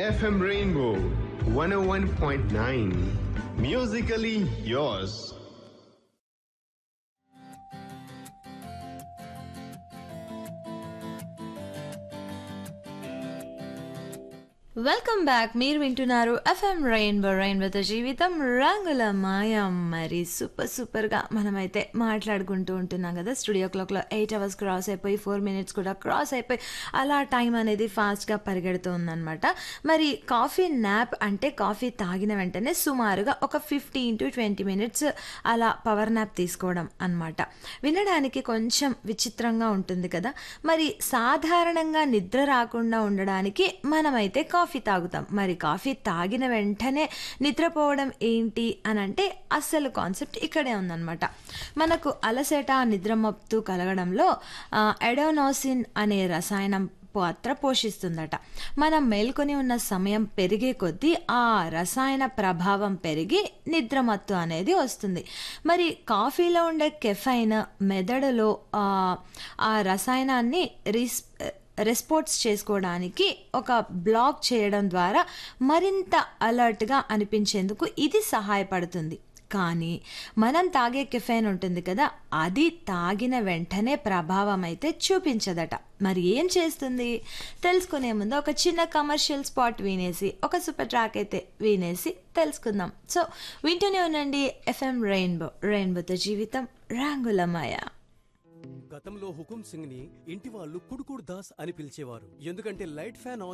FM Rainbow 101.9. Musically yours. Welcome back మీరు వింటున్నారు FM rainbow రెయిన్బోతో జీవితం రంగుల మాయం మరి సూపర్ సూపర్గా మనమైతే మాట్లాడుకుంటూ ఉంటున్నాం కదా స్టూడియో క్లాక్లో ఎయిట్ అవర్స్ క్రాస్ అయిపోయి ఫోర్ మినిట్స్ కూడా క్రాస్ అయిపోయి అలా టైం అనేది ఫాస్ట్గా పరిగెడుతూ ఉందన్నమాట మరి కాఫీ నాప్ అంటే కాఫీ తాగిన వెంటనే సుమారుగా ఒక ఫిఫ్టీన్ టు ట్వంటీ మినిట్స్ అలా పవర్ నాప్ తీసుకోవడం అన్నమాట వినడానికి కొంచెం విచిత్రంగా ఉంటుంది కదా మరి సాధారణంగా నిద్ర రాకుండా ఉండడానికి మనమైతే కాఫీ తాగుతాం మరి కాఫీ తాగిన వెంటనే నిద్రపోవడం ఏంటి అని అంటే అస్సలు కాన్సెప్ట్ ఇక్కడే ఉందన్నమాట మనకు అలసట నిద్రమత్తు కలగడంలో ఆ, ఎడోనోసిన్ అనే రసాయనం పాత్ర పోషిస్తుందట మనం మేల్కొని ఉన్న సమయం పెరిగే కొద్దీ ఆ రసాయన ప్రభావం పెరిగి నిద్రమత్తు అనేది వస్తుంది మరి కాఫీలో ఉండే కెఫైన్ మెదడులో ఆ, ఆ రసాయనాన్ని రిస్ రెస్పాన్స్ చేసుకోవడానికి ఒక బ్లాక్ చేయడం ద్వారా మరింత అలర్ట్గా అనిపించేందుకు ఇది సహాయపడుతుంది కానీ మనం తాగే కెఫైన్ ఉంటుంది కదా అది తాగిన వెంటనే ప్రభావం అయితే చూపించదట మరి ఏం చేస్తుంది తెలుసుకునే ముందు ఒక చిన్న కమర్షియల్ స్పాట్ వినేసి ఒక సూపర్ ట్రాక్ అయితే వినేసి తెలుసుకుందాం సో వింటూనే ఉండండి ఎఫ్ఎం రెయిన్బో రెయిన్బోతో జీవితం రంగులమయ గతంలో హుకుం సింగ్ ని ఇంటి వాళ్ళు కుడుకుడు దాస్ అని పిలిచేవారు ఎందుకంటే లైట్ ఫ్యాన్ ఆన్